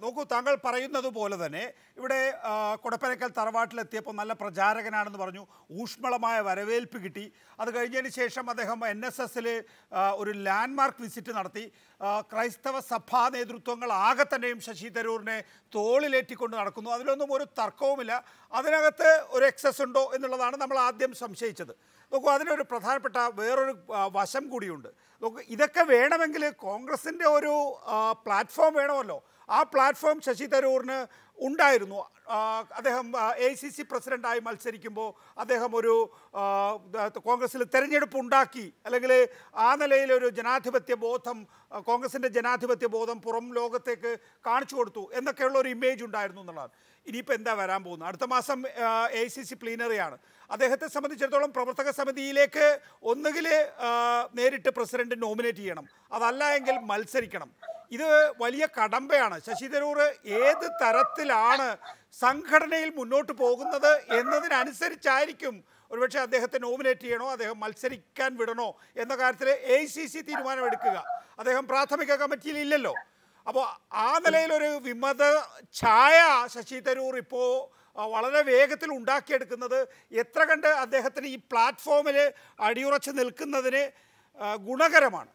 നോക്കൂ താങ്കൾ പറയുന്നത് പോലെ തന്നെ ഇവിടെ ആ, കൊടപ്പനക്കൽ തറവാട്ടിലെത്തിയപ്പോൾ നല്ല പ്രചാരകനാണെന്ന് പറഞ്ഞു ഊഷ്മളമായ വരവേൽപ്പ് കിട്ടി അത് കഴിഞ്ഞതിന് ശേഷം അദ്ദേഹം എൻ എസ് എസിൽ ഒരു ലാൻഡ്മാർക്ക് വിസിറ്റ് നടത്തി ആ, ക്രൈസ്തവ സഭാ നേതൃത്വങ്ങൾ ആകെ തന്നെയും ശശി തരൂരിനെ തോളിലേറ്റിക്കൊണ്ട് നടക്കുന്നു അതിലൊന്നും ഒരു തർക്കവുമില്ല അതിനകത്ത് ഒരു എക്സസ് ഉണ്ടോ എന്നുള്ളതാണ് നമ്മൾ ആദ്യം സംശയിച്ചത് നോക്കൂ അതിനൊരു പ്രധാനപ്പെട്ട വേറൊരു ആ, വശം കൂടിയുണ്ട് നോക്കൂ ഇതൊക്കെ വേണമെങ്കിൽ കോൺഗ്രസിൻ്റെ ഒരു ആ, പ്ലാറ്റ്ഫോം വേണമല്ലോ ആ പ്ലാറ്റ്ഫോം ശശി തരൂറിന് ഉണ്ടായിരുന്നു ആ, അദ്ദേഹം എ സി സി പ്രസിഡൻ്റായി മത്സരിക്കുമ്പോൾ അദ്ദേഹം ഒരു ആ, ദ- കോൺഗ്രസ്സിൽ തെരഞ്ഞെടുപ്പ് ഉണ്ടാക്കി അല്ലെങ്കിൽ ആ നിലയിൽ ഒരു ജനാധിപത്യ ബോധം ആ, കോൺഗ്രസിൻ്റെ ജനാധിപത്യ ബോധം പുറം ലോകത്തേക്ക് കാണിച്ചു കൊടുത്തു എന്നൊക്കെയുള്ള ഒരു ഇമേജ് ഉണ്ടായിരുന്നു എന്നുള്ളതാണ് ഇനിയിപ്പോൾ എന്താ വരാൻ പോകുന്നത് അടുത്ത മാസം എ സി സി പ്ലീനറിയാണ് അദ്ദേഹത്തെ സംബന്ധിച്ചിടത്തോളം പ്രവർത്തക സമിതിയിലേക്ക് ഒന്നുകിൽ നേരിട്ട് പ്രസിഡന്റ് നോമിനേറ്റ് ചെയ്യണം അതല്ല എങ്കിൽ മത്സരിക്കണം ഇത് വലിയ കടമ്പയാണ് ശശി തരൂർ ഏത് തരത്തിലാണ് സംഘടനയിൽ മുന്നോട്ട് പോകുന്നത് എന്നതിനനുസരിച്ചായിരിക്കും ഒരുപക്ഷെ അദ്ദേഹത്തെ നോമിനേറ്റ് ചെയ്യണോ അദ്ദേഹം മത്സരിക്കാൻ വിടണോ എന്ന കാര്യത്തിൽ എ സി സി തീരുമാനമെടുക്കുക അദ്ദേഹം പ്രാഥമിക കമ്മിറ്റിയിൽ ഇല്ലല്ലോ അപ്പോൾ ആ നിലയിലൊരു വിമത ഛായ ശശി തരൂർ ഇപ്പോൾ വളരെ വേഗത്തിൽ ഉണ്ടാക്കിയെടുക്കുന്നത് എത്ര കണ്ട് അദ്ദേഹത്തിന് ഈ പ്ലാറ്റ്ഫോമിൽ അടിയുറച്ച് നിൽക്കുന്നതിന് ആ, ഗുണകരമാണ്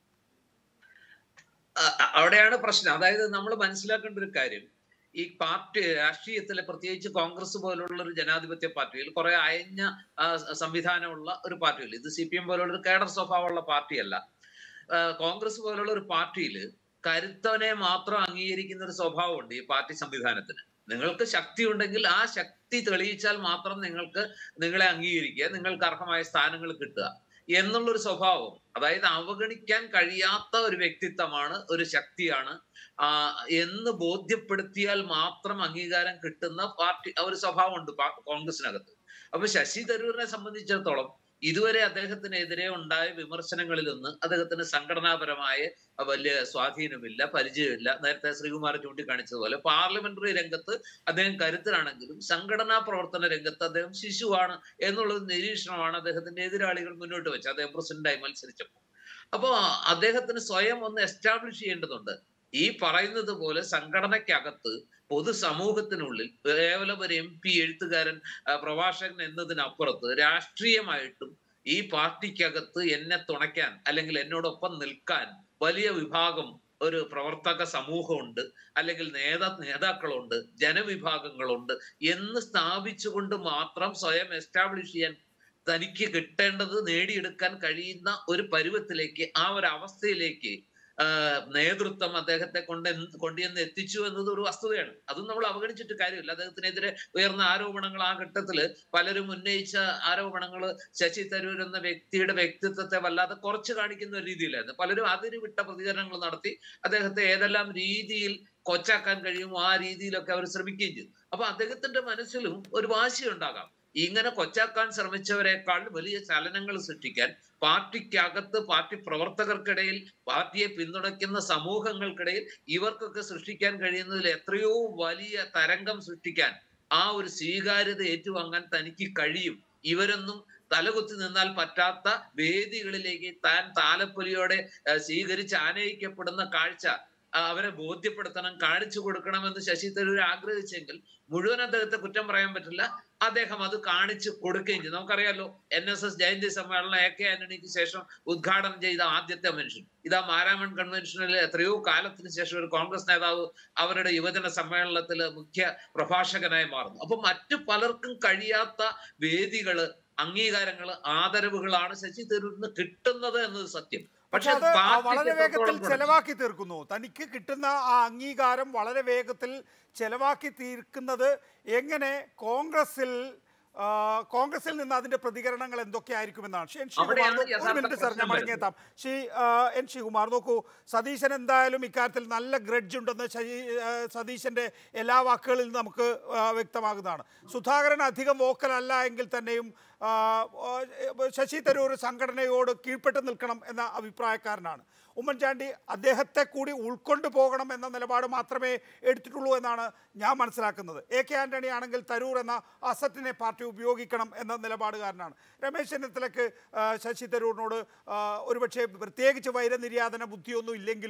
അ- അ- അവിടെയാണ് പ്രശ്നം അതായത് നമ്മൾ മനസ്സിലാക്കേണ്ട ഒരു കാര്യം ഈ പാർട്ടി രാഷ്ട്രീയത്തിലെ പ്രത്യേകിച്ച് കോൺഗ്രസ് പോലുള്ള ഒരു ജനാധിപത്യ പാർട്ടിയിൽ കുറെ അയഞ്ഞ ആ, സ- സംവിധാനമുള്ള ഒരു പാർട്ടിയിൽ ഇത് സി പി എം പോലുള്ള ഒരു കേഡർ സ്വഭാവമുള്ള പാർട്ടിയല്ല ആ, കോൺഗ്രസ് പോലുള്ള ഒരു പാർട്ടിയിൽ കരുത്തവനെ മാത്രം അംഗീകരിക്കുന്ന ഒരു സ്വഭാവമുണ്ട് ഈ പാർട്ടി സംവിധാനത്തിന് നിങ്ങൾക്ക് ശക്തി ഉണ്ടെങ്കിൽ ആ ശക്തി തെളിയിച്ചാൽ മാത്രം നിങ്ങൾക്ക് നിങ്ങളെ അംഗീകരിക്കുക നിങ്ങൾക്ക് അർഹമായ സ്ഥാനങ്ങൾ കിട്ടുക എന്നുള്ളൊരു സ്വഭാവം അതായത് അവഗണിക്കാൻ കഴിയാത്ത ഒരു വ്യക്തിത്വമാണ് ഒരു ശക്തിയാണ് ആ, എന്ന് ബോധ്യപ്പെടുത്തിയാൽ മാത്രം അംഗീകാരം കിട്ടുന്ന പാർട്ടി ആ ഒരു സ്വഭാവമുണ്ട് പാ- കോൺഗ്രസിനകത്ത് അപ്പൊ ശശി തരൂരിനെ സംബന്ധിച്ചിടത്തോളം ഇതുവരെ അദ്ദേഹത്തിനെതിരെ ഉണ്ടായ വിമർശനങ്ങളിലൊന്ന് അദ്ദേഹത്തിന് സംഘടനാപരമായ വലിയ സ്വാധീനമില്ല പരിചയമില്ല നേരത്തെ ശ്രീകുമാർ ചൂണ്ടിക്കാണിച്ചതുപോലെ പാർലമെന്ററി രംഗത്ത് അദ്ദേഹം കരുത്തരാണെങ്കിലും സംഘടനാ പ്രവർത്തന രംഗത്ത് അദ്ദേഹം ശിശുവാണ് എന്നുള്ളത് നിരീക്ഷണമാണ് അദ്ദേഹത്തിന്റെ എതിരാളികൾ മുന്നോട്ട് വെച്ചത് അദ്ദേഹം പ്രസിഡന്റായി മത്സരിച്ചപ്പോൾ അപ്പോ അദ്ദേഹത്തിന് സ്വയം ഒന്ന് എസ്റ്റാബ്ലിഷ് ചെയ്യേണ്ടതുണ്ട് ഈ പറയുന്നത് പോലെ സംഘടനയ്ക്കകത്ത് പൊതുസമൂഹത്തിനുള്ളിൽ കേവലം ഒരു എം പി എഴുത്തുകാരൻ ആ, പ്രഭാഷകൻ എന്നതിനപ്പുറത്ത് രാഷ്ട്രീയമായിട്ടും ഈ പാർട്ടിക്കകത്ത് എന്നെ തുണയ്ക്കാൻ അല്ലെങ്കിൽ എന്നോടൊപ്പം നിൽക്കാൻ വലിയ വിഭാഗം ഒരു പ്രവർത്തക സമൂഹമുണ്ട് അല്ലെങ്കിൽ നേതാ നേതാക്കളുണ്ട് ജനവിഭാഗങ്ങളുണ്ട് എന്ന് സ്ഥാപിച്ചുകൊണ്ട് മാത്രം സ്വയം എസ്റ്റാബ്ലിഷ് ചെയ്യാൻ തനിക്ക് കിട്ടേണ്ടത് നേടിയെടുക്കാൻ കഴിയുന്ന ഒരു പരുവത്തിലേക്ക് ആ ഒരു അവസ്ഥയിലേക്ക് ആ, നേതൃത്വം അദ്ദേഹത്തെ കൊണ്ട് കൊണ്ടുവന്ന് എത്തിച്ചു എന്നത് ഒരു വസ്തുതയാണ് അതും നമ്മൾ അവഗണിച്ചിട്ട് കാര്യമില്ല അദ്ദേഹത്തിനെതിരെ ഉയർന്ന ആരോപണങ്ങൾ ആ ഘട്ടത്തില് പലരും ഉന്നയിച്ച ആരോപണങ്ങൾ ശശി തരൂർ എന്ന വ്യക്തിയുടെ വ്യക്തിത്വത്തെ വല്ലാതെ കുറച്ച് കാണിക്കുന്ന ഒരു രീതിയിലായിരുന്നു പലരും അതിര് വിട്ട പ്രതികരണങ്ങൾ നടത്തി അദ്ദേഹത്തെ ഏതെല്ലാം രീതിയിൽ കൊച്ചാക്കാൻ കഴിയുമോ ആ രീതിയിലൊക്കെ അവർ ശ്രമിക്കുകയും ചെയ്തു അപ്പൊ അദ്ദേഹത്തിന്റെ മനസ്സിലും ഒരു വാശിയുണ്ടാകാം ഇങ്ങനെ കൊച്ചാക്കാൻ ശ്രമിച്ചവരെക്കാൾ വലിയ ചലനങ്ങൾ സൃഷ്ടിക്കാൻ പാർട്ടിക്കകത്ത് പാർട്ടി പ്രവർത്തകർക്കിടയിൽ പാർട്ടിയെ പിന്തുണയ്ക്കുന്ന സമൂഹങ്ങൾക്കിടയിൽ ഇവർക്കൊക്കെ സൃഷ്ടിക്കാൻ കഴിയുന്നതിൽ എത്രയോ വലിയ തരംഗം സൃഷ്ടിക്കാൻ ആ ഒരു സ്വീകാര്യത ഏറ്റുവാങ്ങാൻ തനിക്ക് കഴിയും ഇവരൊന്നും തലകുത്തി നിന്നാൽ പറ്റാത്ത വേദികളിലേക്ക് താൻ താലപ്പൊലിയോടെ ഏഹ്, സ്വീകരിച്ച് ആനയിക്കപ്പെടുന്ന കാഴ്ച ആ, അവരെ ബോധ്യപ്പെടുത്തണം കാണിച്ചു കൊടുക്കണമെന്ന് ശശി തരൂർ ആഗ്രഹിച്ചെങ്കിൽ മുഴുവൻ അദ്ദേഹത്തെ കുറ്റം പറയാൻ പറ്റില്ല അദ്ദേഹം അത് കാണിച്ചു കൊടുക്കുകയും ചെയ്തു നമുക്കറിയാലോ എൻ എസ് എസ് ജയന്തി സമ്മേളനം എ കെ ആന്റണിക്ക് ശേഷം ഉദ്ഘാടനം ചെയ്ത ആദ്യത്തെ മനുഷ്യൻ ഇതാ മാരാമൺ കൺവെൻഷനിൽ എത്രയോ കാലത്തിന് ശേഷം ഒരു കോൺഗ്രസ് നേതാവ് അവരുടെ യുവജന സമ്മേളനത്തിൽ മുഖ്യ പ്രഭാഷകനായി മാറുന്നു അപ്പൊ മറ്റു പലർക്കും കഴിയാത്ത വേദികള് അംഗീകാരങ്ങള് ആദരവുകളാണ് ശശി തരൂരിന് കിട്ടുന്നത് എന്നത് സത്യം പക്ഷെ പക്ഷെ അത് ആ പാർട്ടിക്ക് വളരെ വേഗത്തിൽ എത്രത്തോളം കൊടുക്കും? ചെലവാക്കി തീർക്കുന്നു തനിക്ക് കിട്ടുന്ന ആ അംഗീകാരം വളരെ വേഗത്തിൽ ചെലവാക്കി തീർക്കുന്നത് എങ്ങനെ കോൺഗ്രസിൽ ആ, കോൺഗ്രസിൽ നിന്ന് അതിന്റെ പ്രതികരണങ്ങൾ എന്തൊക്കെയായിരിക്കുമെന്നാണ് ശ്രീ എൻ ശ്രീകുമാർ അവിടെയാണ് നോ- ഒരു യഥാർത്ഥ മിനിറ്റ് സാർ ഞാൻ പ്രശ്നം മടങ്ങിയെത്താം ശ്രീ ആ, എൻ ശ്രീകുമാർ നോക്കൂ സതീശൻ എന്തായാലും ഇക്കാര്യത്തിൽ നല്ല ഗ്രഡ്ജ് ഉണ്ടെന്ന് ശശി- ആ, സതീശന്റെ എല്ലാ വാക്കുകളിൽ നിന്ന് നമുക്ക് ആ, വ്യക്തമാകുന്നതാണ് സുധാകരൻ അധികം വോക്കൽ അല്ല എങ്കിൽ തന്നെയും ആ, ആ, ശശി തരൂർ സംഘടനയോട് കീഴ്പ്പെട്ട് നിൽക്കണം എന്ന അഭിപ്രായക്കാരനാണ് ഉമ്മൻചാണ്ടി അദ്ദേഹത്തെ കൂടി ഉൾക്കൊണ്ടു പോകണം എന്ന നിലപാട് മാത്രമേ എടുത്തിട്ടുള്ളൂ എന്നാണ് ഞാൻ മനസ്സിലാക്കുന്നത് എ കെ ആന്റണി ആണെങ്കിൽ തരൂർ എന്ന അസറ്റിനെ പാർട്ടി ഉപയോഗിക്കണം എന്ന നിലപാടുകാരനാണ് രമേശ് ചെന്നിത്തലയ്ക്ക് ആ, ശശി തരൂരിനോട് ആ, ഒരുപക്ഷെ പ്രത്യേകിച്ച് വൈരനിര്യാതന ബുദ്ധിയൊന്നും ഇല്ലെങ്കിലും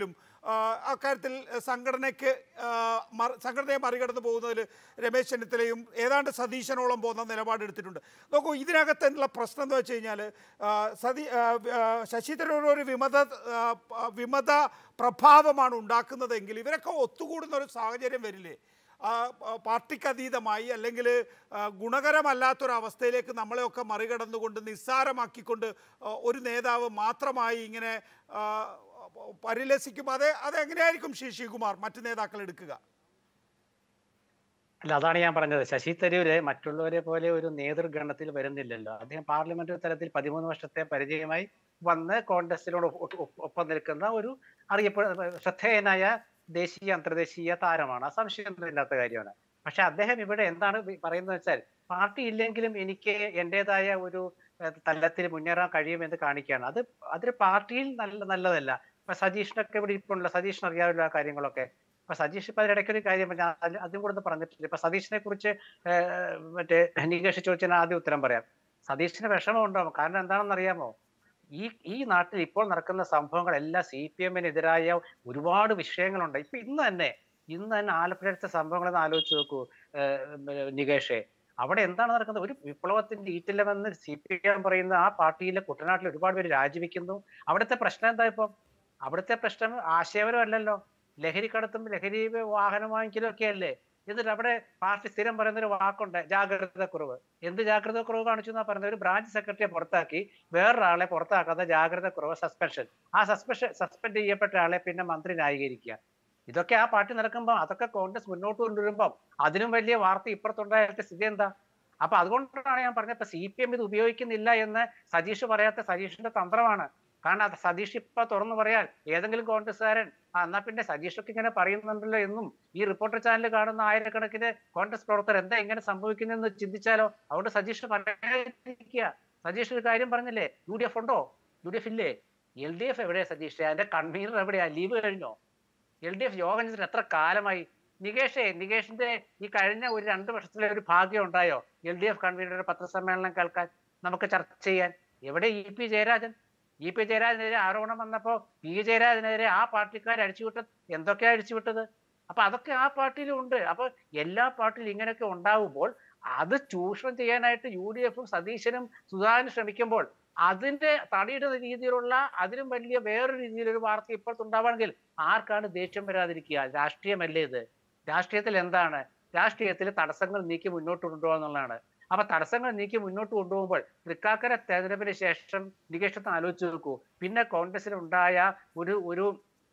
ആ, അക്കാര്യത്തിൽ സംഘടനയ്ക്ക് ആ, മറി- സംഘടനയെ മറികടന്ന് പോകുന്നതിൽ രമേശ് ചെന്നിത്തലയും ഏതാണ്ട് സതീശനോളം പോകുന്ന നിലപാടെടുത്തിട്ടുണ്ട് നോക്കൂ ഇതിനകത്തുള്ള പ്രശ്നം എന്ന് വെച്ച് കഴിഞ്ഞാൽ സതീ ആ, ആ, ശശി തരൂർ ഒരു വിമത ആ, പ- വിമത പ്രഭാവമാണ് ഉണ്ടാക്കുന്നതെങ്കിൽ ഇവരൊക്കെ ഒത്തുകൂടുന്ന ഒരു സാഹചര്യം വരില്ലേ ആ, ആ, പാർട്ടിക്ക് അതീതമായി അല്ലെങ്കിൽ ഗുണകരമല്ലാത്തൊരവസ്ഥയിലേക്ക് നമ്മളെയൊക്കെ മറികടന്നുകൊണ്ട് നിസ്സാരമാക്കിക്കൊണ്ട് ആ, ഒരു നേതാവ് മാത്രമായി ഇങ്ങനെ ആ, പരിലസിക്കും അത് അതെങ്ങനെയായിരിക്കും ശ്രീ ശിവകുമാർ മറ്റു നേതാക്കൾ എടുക്കുക അല്ല അതാണ് ഞാൻ പറഞ്ഞത് ശശി തരൂര് മറ്റുള്ളവരെ പോലെ ഒരു നേതൃഗണത്തിൽ വരുന്നില്ലല്ലോ അദ്ദേഹം പാർലമെന്റ് തലത്തിൽ പതിമൂന്ന് വർഷത്തെ പരിചയമായി വന്ന് കോൺഗ്രസിനോട് ഒ- ഒ- ഒപ്പം നിൽക്കുന്ന ഒരു അറിയപ്പെടുന്ന ശ്രദ്ധേയനായ ദേശീയ അന്തർദേശീയ താരമാണ് ആ സംശയമൊന്നുമില്ലാത്ത കാര്യമാണ് പക്ഷെ അദ്ദേഹം ഇവിടെ എന്താണ് വി- പറയുന്നത് വെച്ചാൽ പാർട്ടി ഇല്ലെങ്കിലും എനിക്ക് എന്റേതായ ഒരു ഏഹ്, തലത്തിൽ മുന്നേറാൻ കഴിയുമെന്ന് കാണിക്കുകയാണ് അത് അതൊരു പാർട്ടിയിൽ നല്ല നല്ലതല്ല ഇപ്പൊ സതീഷിനൊക്കെ ഇവിടെ ഇപ്പോഴുള്ള സതീഷിന് അറിയാമല്ലോ ആ കാര്യങ്ങളൊക്കെ ഇപ്പൊ സതീഷ് ഇപ്പൊ അതിനിടയ്ക്ക് ഒരു കാര്യം ഞാൻ അതിൽ- അതും കൂടെ ഒന്ന് പറഞ്ഞിട്ടില്ല ഇപ്പൊ സതീഷിനെ കുറിച്ച് ഏഹ്, മറ്റേ നികേഷ് ചോദിച്ചതിന് ആദ്യം ഉത്തരം പറയാം സതീഷിന് വിഷമം ഉണ്ടാവും കാരണം എന്താണെന്ന് അറിയാമോ ഈ ഈ നാട്ടിൽ ഇപ്പോൾ നടക്കുന്ന സംഭവങ്ങളെല്ലാം സി പി എമ്മിനെതിരായ ഒരുപാട് വിഷയങ്ങളുണ്ട് ഇപ്പൊ ഇന്ന് തന്നെ ഇന്ന് തന്നെ ആലപ്പുഴത്തെ സംഭവങ്ങളൊന്ന് ആലോചിച്ച് നോക്കൂ ഏഹ്, നികേഷേ അവിടെ എന്താണ് നടക്കുന്നത് ഒരു വിപ്ലവത്തിന്റെ ഈറ്റില്ലമെന്ന് സി പി എം പറയുന്ന ആ പാർട്ടിയിലെ കുട്ടനാട്ടിൽ ഒരുപാട് പേര് രാജിവെക്കുന്നു അവിടുത്തെ പ്രശ്നം എന്താ ഇപ്പം അവിടുത്തെ പ്രശ്നം ആശയപരമല്ലല്ലോ ലഹരി കടത്തും ലഹരി വാഹനം വാങ്ങിക്കലും ഒക്കെ അല്ലേ എന്നിട്ട് അവിടെ പാർട്ടി സ്ഥിരം പറയുന്ന ഒരു വാക്കുണ്ട് ജാഗ്രത കുറവ് എന്ത് ജാഗ്രത കുറവ് കാണിച്ചു എന്നാ പറയുന്നത് ഒരു ബ്രാഞ്ച് സെക്രട്ടറിയെ പുറത്താക്കി വേറൊരാളെ പുറത്താക്കാത്ത ജാഗ്രത കുറവ് സസ്പെൻഷൻ ആ സസ്പെൻഷൻ സസ്പെൻഡ് ചെയ്യപ്പെട്ട ആളെ പിന്നെ മന്ത്രി ന്യായീകരിക്കുക ഇതൊക്കെ ആ പാർട്ടി നടക്കുമ്പോൾ അതൊക്കെ കോൺഗ്രസ് മുന്നോട്ട് കൊണ്ടുവരുമ്പം അതിനും വലിയ വാർത്ത ഇപ്പുറത്തുണ്ടായിട്ട് സ്ഥിതി എന്താ അപ്പൊ അതുകൊണ്ടാണ് ഞാൻ പറഞ്ഞത് ഇപ്പൊ സി പി എം ഇത് ഉപയോഗിക്കുന്നില്ല എന്ന് സതീഷ് പറയാത്ത സതീഷിന്റെ തന്ത്രമാണ് കാരണം അത് സതീഷ് ഇപ്പൊ തുറന്നു പറയാൻ ഏതെങ്കിലും കോൺഗ്രസ്സുകാരൻ ആ എന്നാ പിന്നെ സതീഷൊക്കെ ഇങ്ങനെ പറയുന്നുണ്ടല്ലോ എന്നും ഈ റിപ്പോർട്ടർ ചാനൽ കാണുന്ന ആയിരക്കണക്കിന് കോൺഗ്രസ് പ്രവർത്തകർ എന്താ ഇങ്ങനെ സംഭവിക്കുന്നതെന്ന് ചിന്തിച്ചാലോ അതുകൊണ്ട് സതീഷ് പറയാതിരിക്കുക സതീഷ് ഒരു കാര്യം പറഞ്ഞില്ലേ യു ഡി എഫ് ഉണ്ടോ യു ഡി എഫ് ഇല്ലേ എൽ ഡി എഫ് എവിടെയാ സതീഷ് അതിന്റെ കൺവീനർ എവിടെയാ ലീവ് കഴിഞ്ഞോ എൽ ഡി എഫ് യോഗം ചെയ്തിട്ട് എത്ര കാലമായി നികേഷേ നികേഷിന്റെ ഈ കഴിഞ്ഞ ഒരു രണ്ട് വർഷത്തിലെ ഒരു ഭാഗ്യം ഉണ്ടായോ എൽ ഡി എഫ് കൺവീനറുടെ പത്രസമ്മേളനം കേൾക്കാൻ നമുക്ക് ചർച്ച ചെയ്യാൻ എവിടെ E P Jayarajan E P ജയരാജനെതിരെ ആരോപണം വന്നപ്പോ പി ജയരാജനെതിരെ ആ പാർട്ടിക്കാർ അഴിച്ചുവിട്ടത് എന്തൊക്കെയാ അഴിച്ചുവിട്ടത് അപ്പൊ അതൊക്കെ ആ പാർട്ടിയിലും ഉണ്ട് അപ്പൊ എല്ലാ പാർട്ടിയിലും ഇങ്ങനെയൊക്കെ ഉണ്ടാവുമ്പോൾ അത് ചൂഷണം ചെയ്യാനായിട്ട് യു ഡി എഫും സതീശനും സുധാകരനും ശ്രമിക്കുമ്പോൾ അതിന്റെ തടിയിടുന്ന രീതിയിലുള്ള അതിലും വലിയ വേറൊരു രീതിയിലൊരു വാർത്ത ഇപ്പോഴത്തുണ്ടാവുകയാണെങ്കിൽ ആർക്കാണ് ദേഷ്യം വരാതിരിക്കുക രാഷ്ട്രീയമല്ലേ ഇത് രാഷ്ട്രീയത്തിൽ എന്താണ് രാഷ്ട്രീയത്തിൽ തടസ്സങ്ങൾ നീക്കി മുന്നോട്ട് കൊണ്ടുപോകുക എന്നുള്ളതാണ് അപ്പൊ തടസ്സങ്ങൾ നീക്കി മുന്നോട്ട് കൊണ്ടുപോകുമ്പോൾ തൃക്കാക്കര തെരഞ്ഞെടുപ്പിന് ശേഷം നികേഷത്തെ ആലോചിച്ച് നോക്കൂ പിന്നെ കോൺഗ്രസിൽ ഉണ്ടായ ഒരു ഒരു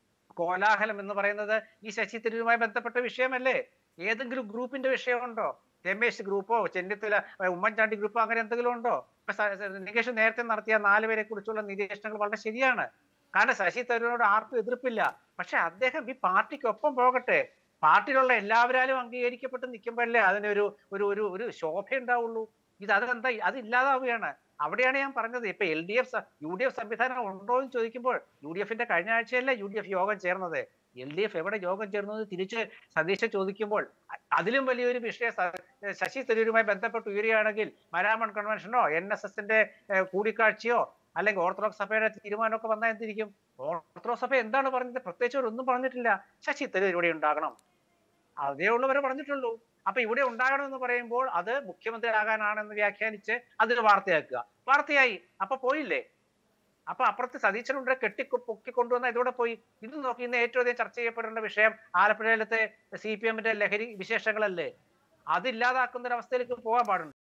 കോലാഹലം എന്ന് പറയുന്നത് ഈ ശശി തരൂരുമായി ബന്ധപ്പെട്ട വിഷയമല്ലേ ഏതെങ്കിലും ഗ്രൂപ്പിന്റെ വിഷയമുണ്ടോ രമേശ് ഗ്രൂപ്പോ ചെന്നിത്തല ഏഹ് ഉമ്മൻചാണ്ടി ഗ്രൂപ്പോ അങ്ങനെ എന്തെങ്കിലും ഉണ്ടോ ഇപ്പൊ സ- സ- നികേഷ് നേരത്തെ നടത്തിയ നാല് പേരെ കുറിച്ചുള്ള നിരീക്ഷണങ്ങൾ വളരെ ശരിയാണ് കാരണം ശശി തരൂരിനോട് ആർക്കും എതിർപ്പില്ല പക്ഷെ അദ്ദേഹം ഈ പാർട്ടിക്കൊപ്പം പോകട്ടെ പാർട്ടിയിലുള്ള എല്ലാവരാലും അംഗീകരിക്കപ്പെട്ട് നിൽക്കുമ്പോഴല്ലേ അതിനൊരു ഒരു ഒരു ഒരു ശോഭ ഉണ്ടാവുള്ളൂ ഇത് അതെന്താ അത് ഇല്ലാതാവുകയാണ് അവിടെയാണ് ഞാൻ പറഞ്ഞത് ഇപ്പൊ L D F U D F സംവിധാനം ഉണ്ടോ എന്ന് ചോദിക്കുമ്പോൾ യു ഡി എഫിന്റെ കഴിഞ്ഞ ആഴ്ചയല്ലേ യു ഡി എഫ് യോഗം ചേർന്നത് എൽ ഡി എഫ് എവിടെ യോഗം ചേർന്നത് തിരിച്ച് സതീശ ചോദിക്കുമ്പോൾ അ- അതിലും വലിയൊരു വിഷയം സ- ശശി തരൂരുമായി ബന്ധപ്പെട്ട് ഉയരുകയാണെങ്കിൽ മരാമൺ കൺവെൻഷനോ എൻ എസ് എസിന്റെ കൂടിക്കാഴ്ചയോ അല്ലെങ്കിൽ ഓർത്തഡോക്സ് സഭയുടെ തീരുമാനമൊക്കെ വന്നാൽ എന്തിരിക്കും ഓർത്തഡോക്സ് സഭ എന്താണ് പറഞ്ഞത് പ്രത്യേകിച്ച് ഒന്നും പറഞ്ഞിട്ടില്ല ശശി തരൂർ ഇവിടെ ഉണ്ടാകണം അതേ ഉള്ളവരെ പറഞ്ഞിട്ടുള്ളൂ അപ്പൊ ഇവിടെ ഉണ്ടാകണം എന്ന് പറയുമ്പോൾ അത് മുഖ്യമന്ത്രി ആകാനാണെന്ന് വ്യാഖ്യാനിച്ച് അതൊരു വാർത്തയാക്കുക വാർത്തയായി അപ്പൊ പോയില്ലേ അപ്പൊ അപ്പുറത്ത് സതീശനുണ്ടെ കെട്ടി പൊക്കിക്കൊണ്ടുവന്ന ഇതോടെ പോയി ഇത് നോക്കി ഇന്ന് ഏറ്റവും അധികം ചർച്ച ചെയ്യപ്പെടേണ്ട വിഷയം ആലപ്പുഴയിലത്തെ സി പി എമ്മിന്റെ ലഹരി വിശേഷങ്ങളല്ലേ അതില്ലാതാക്കുന്ന ഒരു അവസ്ഥയിലേക്ക് പോകാൻ പാടുണ്ടോ